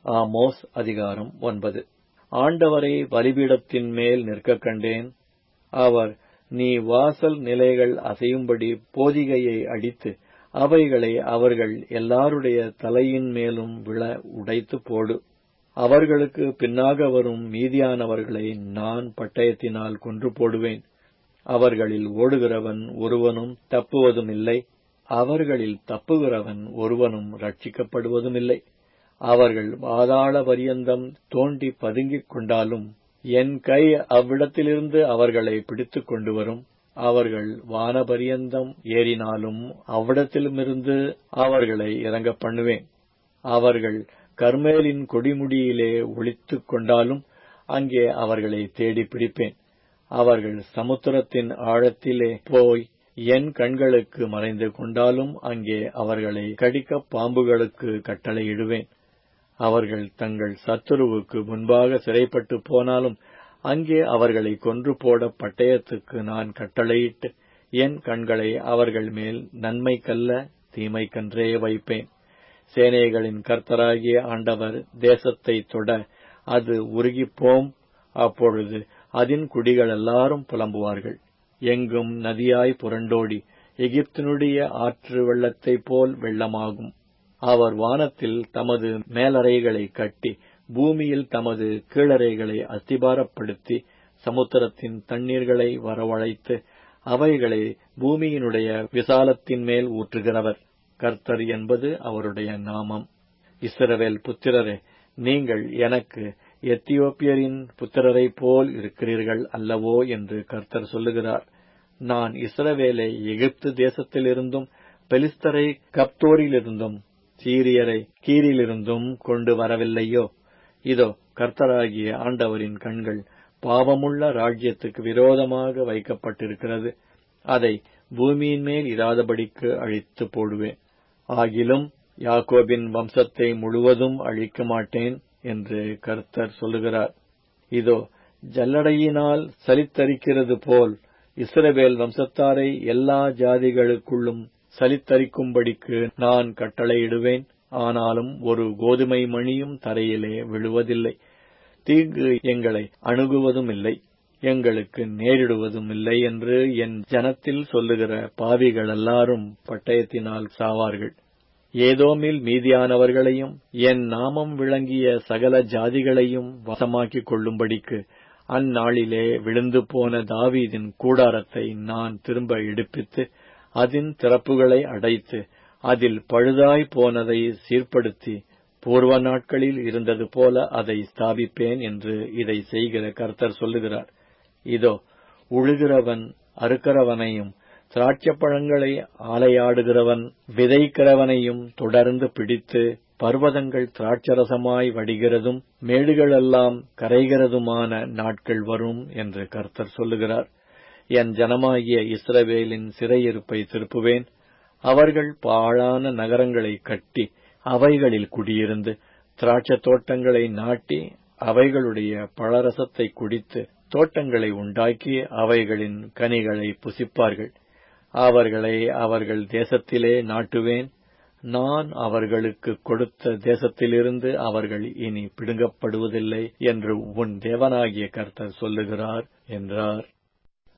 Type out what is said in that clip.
Amos அதிகாரம் ஒன்பது ஆண்டவரை பலிபீடத்தின் மேல் நிற்கக் கண்டேன் அவர் நீ வாசல் நிலைகள் அசையும்படி போதிகையை அடித்து அவைகளை அவர்கள் எல்லாருடைய தலையின் மேலும் விழ உடைத்து போடு அவர்களுக்கு பின்னாக வரும் மீதியானவர்களை நான் பட்டயத்தினால் கொன்று போடுவேன் அவர்களில் ஓடுகிறவன் ஒருவனும் தப்புவதும் இல்லை அவர்களில் தப்புகிறவன் ஒருவனும் ரட்சிக்கப்படுவதும் இல்லை அவர்கள் பாதாள பரியந்தம் தோண்டி பதுங்கிக் கொண்டாலும் என் கை அவ்விடத்திலிருந்து அவர்களை பிடித்துக் கொண்டு வரும் அவர்கள் வானபரியந்தம் ஏறினாலும் அவ்விடத்திலுமிருந்து அவர்களை இறங்கப் பண்ணுவேன் அவர்கள் கர்மேலின் கொடிமுடியிலே ஒளித்துக் கொண்டாலும் அங்கே அவர்களை தேடி பிடிப்பேன் அவர்கள் சமுத்திரத்தின் ஆழத்திலே போய் என் கண்களுக்கு மறைந்து கொண்டாலும் அங்கே அவர்களை கடிக்க பாம்புகளுக்கு கட்டளையிடுவேன் அவர்கள் தங்கள் சத்துருவுக்கு முன்பாக சிறைப்பட்டு போனாலும் அங்கே அவர்களை கொன்று போட பட்டயத்துக்கு நான் கட்டளையிட்டு என் கண்களை அவர்கள் மேல் நன்மைக்கல்ல தீமைக்கன்றே வைப்பேன் சேனைகளின் கர்த்தராகிய ஆண்டவர் தேசத்தை தொட அது உருகிப்போம் அப்பொழுது அதன் குடிகள் எல்லாரும் புலம்புவார்கள் எங்கும் நதியாய் புரண்டோடி எகிப்தினுடைய ஆற்று வெள்ளத்தைப் போல் வெள்ளமாகும் அவர் வானத்தில் தமது மேலறைகளை கட்டி பூமியில் தமது கீழறைகளை அஸ்திபாரப்படுத்தி சமுத்திரத்தின் தண்ணீர்களை வரவழைத்து அவைகளை பூமியினுடைய விசாலத்தின் மேல் ஊற்றுகிறவர் கர்த்தர் என்பது அவருடைய நாமம் இஸ்ரவேல் புத்திரரே நீங்கள் எனக்கு எத்தியோப்பியரின் புத்திரரைப் போல் இருக்கிறீர்கள் அல்லவோ என்று கர்த்தர் சொல்லுகிறார் நான் இஸ்ரவேலை எகிப்து தேசத்திலிருந்தும் பெலிஸ்தரை கப்தோரிலிருந்தும் சீரியரை கீரிலிருந்தும் கொண்டு வரவில்லையோ இதோ கர்த்தராகிய ஆண்டவரின் கண்கள் பாவமுள்ள ராஜ்யத்துக்கு விரோதமாக வைக்கப்பட்டிருக்கிறது அதை பூமியின் மேல் இராதபடிக்கு அழித்து போடுவேன் ஆகிலும் யாக்கோபின் வம்சத்தை முழுவதும் அழிக்க மாட்டேன் என்று கர்த்தர் சொல்லுகிறார் இதோ ஜல்லடையினால் சலித்தரிக்கிறது போல் இஸ்ரவேல் வம்சத்தாரை எல்லா ஜாதிகளுக்குள்ளும் சலித்தரிக்கும்படிக்கு நான் கட்டளையிடுவேன் ஆனாலும் ஒரு கோதுமை மணியும் தரையிலே விழுவதில்லை தீங்கு எங்களை அணுகுவதும் இல்லை எங்களுக்கு நேரிடுவதும் இல்லை என்று என் ஜனத்தில் சொல்லுகிற பாவிகள் எல்லாரும் பட்டயத்தினால் சாவார்கள் ஏதோமில் மீதியானவர்களையும் என் நாமம் விளங்கிய சகல ஜாதிகளையும் வசமாக்கிக் கொள்ளும்படிக்கு அந்நாளிலே விழுந்து போன தாவீதின் கூடாரத்தை நான் திரும்ப எடுப்பித்து அதன் திறப்புகளை அடைத்து அதில் பழுதாய் போனதை சீர்படுத்தி பூர்வ நாட்களில் இருந்தது போல அதை ஸ்தாபிப்பேன் என்று இதை செய்கிற கர்த்தர் சொல்லுகிறார் இதோ உழுகிறவன் அறுக்கிறவனையும் திராட்சப்பழங்களை ஆலையாடுகிறவன் விதைக்கிறவனையும் தொடர்ந்து பிடித்து பர்வதங்கள் திராட்சரசமாய் வடிகிறதும் மேடுகளெல்லாம் கரைகிறதுமான நாட்கள் வரும் என்று கர்த்தர் சொல்லுகிறார் என் ஜனமாகிய இஸ்ரவேலின் சிறையிருப்பை திருப்புவேன் அவர்கள் பாழான நகரங்களை கட்டி அவைகளில் குடியிருந்து திராட்சத் தோட்டங்களை நாட்டி அவைகளுடைய பழரசத்தை குடித்து தோட்டங்களை உண்டாக்கி அவைகளின் கனிகளை புசிப்பார்கள் அவர்களை அவர்கள் தேசத்திலே நாட்டுவேன் நான் அவர்களுக்கு கொடுத்த தேசத்திலிருந்து அவர்கள் இனி பிடுங்கப்படுவதில்லை என்று உன் தேவனாகிய கர்த்தர் சொல்லுகிறார் என்றார்